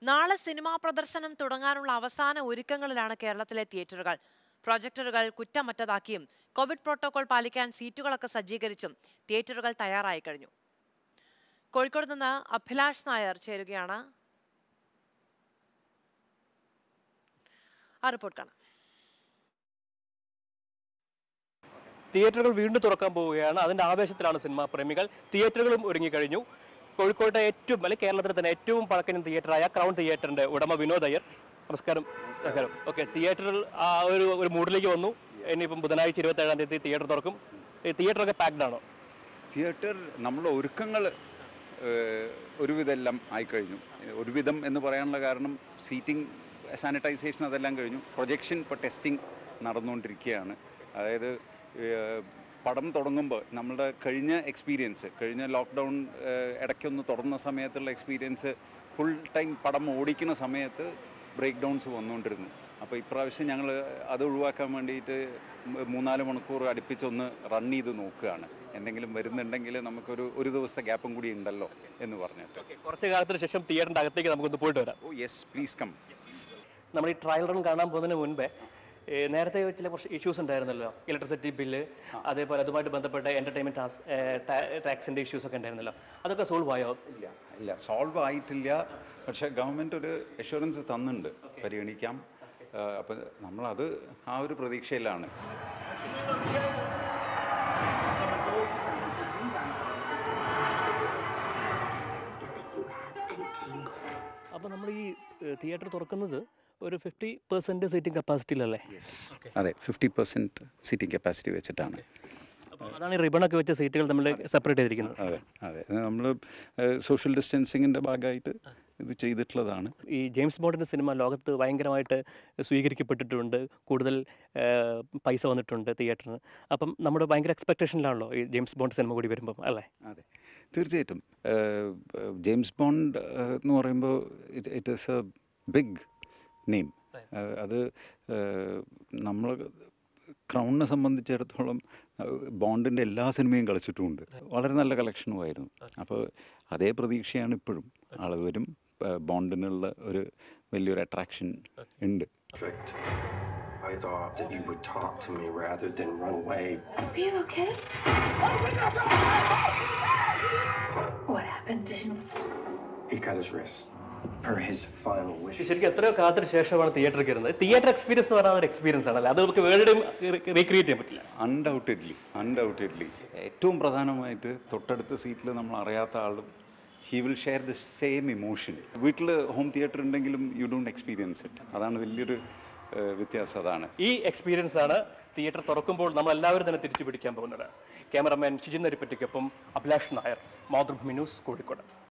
നാളെ സിനിമാ പ്രദർശനം തുടങ്ങാനുള്ള അവസാന ഒരുക്കങ്ങളിലാണ് കേരളത്തിലെ തിയേറ്ററുകൾ പ്രൊജക്ടറുകൾ കുറ്റമറ്റതാക്കിയും കോവിഡ് പ്രോട്ടോകോൾ പാലിക്കാൻ സീറ്റുകളൊക്കെ സജ്ജീകരിച്ചും തിയേറ്ററുകൾ തയ്യാറായി കഴിഞ്ഞു കോഴിക്കോട് നിന്ന് അഭിലാഷ് നായർ ചേരുകയാണ് ആ റിപ്പോർട്ട് കാണാം തിയേറ്ററുകൾ വീണ്ടും തുറക്കാൻ പോവുകയാണ് അതിന്റെ ആവേശത്തിലാണ് സിനിമാ പ്രേമികൾ തിയേറ്ററുകളും ഒരുങ്ങിക്കഴിഞ്ഞു കോഴിക്കോട്ടെ ഏറ്റവും അല്ലെങ്കിൽ കേരളത്തിലെ തന്നെ ഏറ്റവും പഴക്കൻ തിയേറ്ററായ ക്രൗൺ തിയേറ്ററിന്റെ ഉടമ വിനോദ് അയ്യർ നമസ്കാരം നമസ്കാരം ഓക്കെ തിയേറ്ററിൽ ആ ഒരു ഒരു മൂഡിലേക്ക് വന്നു ഇനിയിപ്പം ബുധനാഴ്ച ഇരുപത്തി ഏഴാം തീയതി തിയേറ്റർ തുറക്കും ഈ തിയേറ്ററൊക്കെ പാക്ഡ് ആണോ തിയേറ്റർ നമ്മളെ ഒരുക്കങ്ങൾ ഒരുവിധം എല്ലാം ആയിക്കഴിഞ്ഞു ഒരുവിധം എന്ന് പറയാനുള്ള കാരണം സീറ്റിംഗ് സാനിറ്റൈസേഷൻ അതെല്ലാം കഴിഞ്ഞു പ്രൊജക്ഷൻ ഇപ്പോൾ ടെസ്റ്റിംഗ് നടന്നുകൊണ്ടിരിക്കുകയാണ് അതായത് ഏഹ്, പടം തുടങ്ങുമ്പോൾ നമ്മുടെ കഴിഞ്ഞ എക്സ്പീരിയൻസ് കഴിഞ്ഞ ലോക്ക്ഡൗൺ ഇടയ്ക്കൊന്ന് തുറന്ന സമയത്തുള്ള എക്സ്പീരിയൻസ് ഫുൾ ടൈം പടം ഓടിക്കുന്ന സമയത്ത് ബ്രേക്ക് ഡൗൺസ് വന്നുകൊണ്ടിരുന്നു അപ്പോൾ ഇപ്രാവശ്യം ഞങ്ങൾ അത് ഒഴിവാക്കാൻ വേണ്ടിയിട്ട് മ- മൂന്നാല് മണിക്കൂർ അടുപ്പിച്ചൊന്ന് റൺ ചെയ്ത് നോക്കുകയാണ് എന്തെങ്കിലും വരുന്നുണ്ടെങ്കിൽ നമുക്കൊരു ഒരു ദിവസത്തെ ഗ്യാപ്പും കൂടി ഉണ്ടല്ലോ എന്ന് പറഞ്ഞിട്ട് ഓക്കെ കുറച്ച് കാലത്തിന് ശേഷം തിയേറ്ററിന്റെ അകത്തേക്ക് നമുക്കൊന്ന് പോയിട്ട് വരാം ഓ യെസ് പ്ലീസ് കം നമ്മൾ ഈ ട്രയൽ റൺ കാണാൻ പോകുന്നതിന് മുൻപേ ഏ, നേരത്തെ ചില കുറച്ച് ഇഷ്യൂസ് ഉണ്ടായിരുന്നല്ലോ ഇലക്ട്രിസിറ്റി ബില്ല് അതേപോലെ അതുമായിട്ട് ബന്ധപ്പെട്ട എന്റർടൈൻമെന്റ് ടാക്സിന്റെ ഇഷ്യൂസ് ഒക്കെ ഉണ്ടായിരുന്നല്ലോ അതൊക്കെ സോൾവ് ആയോ ഇല്ല ഇല്ല സോൾവ് ആയിട്ടില്ല പക്ഷേ ഗവൺമെൻറ് ഒരു അഷുറൻസ് തന്നിട്ടുണ്ട് പരിഗണിക്കാം അപ്പം നമ്മളത് ആ ഒരു പ്രതീക്ഷയിലാണ് അപ്പോൾ നമ്മൾ ഈ തിയേറ്റർ തുറക്കുന്നത് ഒരു ഫിഫ്റ്റി പെർസെൻറ്റ് സീറ്റിംഗ് കപ്പാസിറ്റിയിലല്ലേ അതെ ഫിഫ്റ്റി പെർസെൻറ്റ് സീറ്റിംഗ് കപ്പാസിറ്റി വെച്ചിട്ടാണ് അപ്പോൾ അതാണ് ഈ റിബണൊക്കെ വെച്ച സീറ്റുകൾ നമ്മൾ സെപ്പറേറ്റ് ചെയ്തിരിക്കുന്നത് അതെ അതെ നമ്മൾ സോഷ്യൽ ഡിസ്റ്റൻസിങ്ങിൻ്റെ ഭാഗമായിട്ട് ഇത് ചെയ്തിട്ടുള്ളതാണ് ഈ ജെയിംസ് ബോണ്ടിൻ്റെ സിനിമ ലോകത്ത് ഭയങ്കരമായിട്ട് സ്വീകരിക്കപ്പെട്ടിട്ടുണ്ട് കൂടുതൽ ആ, പൈസ വന്നിട്ടുണ്ട് തിയേറ്ററിന് അപ്പം നമ്മുടെ ഭയങ്കര എക്സ്പെക്ടേഷനിലാണല്ലോ ഈ ജെയിംസ് ബോണ്ട് സിനിമ കൂടി വരുമ്പം അല്ലേ അതെ തീർച്ചയായിട്ടും ഏഹ്, ജെയിംസ് ബോണ്ട് ഏഹ്, എന്ന് പറയുമ്പോൾ it it is a big name അത് നമ്മൾ ക്രൗണിനെ സംബന്ധിച്ചിടത്തോളം ബോണ്ടിൻ്റെ എല്ലാ സിനിമയും കളിച്ചിട്ടുമുണ്ട് വളരെ നല്ല കളക്ഷനുമായിരുന്നു അപ്പോൾ അതേ പ്രതീക്ഷയാണ് ഇപ്പോഴും ആൾ വരും ഏഹ്, ബോണ്ടിനുള്ള ഒരു വലിയൊരു അട്രാക്ഷൻ ഉണ്ട് Strict. I thought that you would talk to me rather than run away. Are you okay? What happened to him? He cut his wrist per his final wish. ശരിക്കും എത്രയോ കാലത്തിന് ശേഷമാണ് തിയേറ്ററിൽ കയറുന്നത് തിയേറ്റർ എക്സ്പീരിയൻസ് എന്ന് പറയുന്ന ഒരു എക്സ്പീരിയൻസ് ആണല്ലേ അത് നമുക്ക് വേൾഡും റീക്രിയേറ്റ് ചെയ്യാൻ പറ്റില്ല അൺഡൗട്ടഡ്ലി അൺഡൗട്ടഡ്ലി ഏറ്റവും പ്രധാനമായിട്ട് തൊട്ടടുത്ത സീറ്റിൽ നമ്മൾ അറിയാത്ത ആളും he will share the same emotion വീട്ടിൽ ഹോം തിയേറ്റർ ഉണ്ടെങ്കിലും യു ഡോണ്ട് എക്സ്പീരിയൻസ് ഇറ്റ് അതാണ് വലിയൊരു ഏഹ്, വ്യത്യാസം അതാണ് ഈ എക്സ്പീരിയൻസ് ആണ് തിയേറ്റർ തുറക്കുമ്പോൾ നമ്മൾ എല്ലാവരും തന്നെ തിരിച്ചു പിടിക്കാൻ പോകുന്നത് ക്യാമറമാൻ ഷിജിൻ നരിപ്പറ്റിക്കൊപ്പം അഭിലാഷ് നായർ മാതൃഭൂമി ന്യൂസ് കോഴിക്കോട്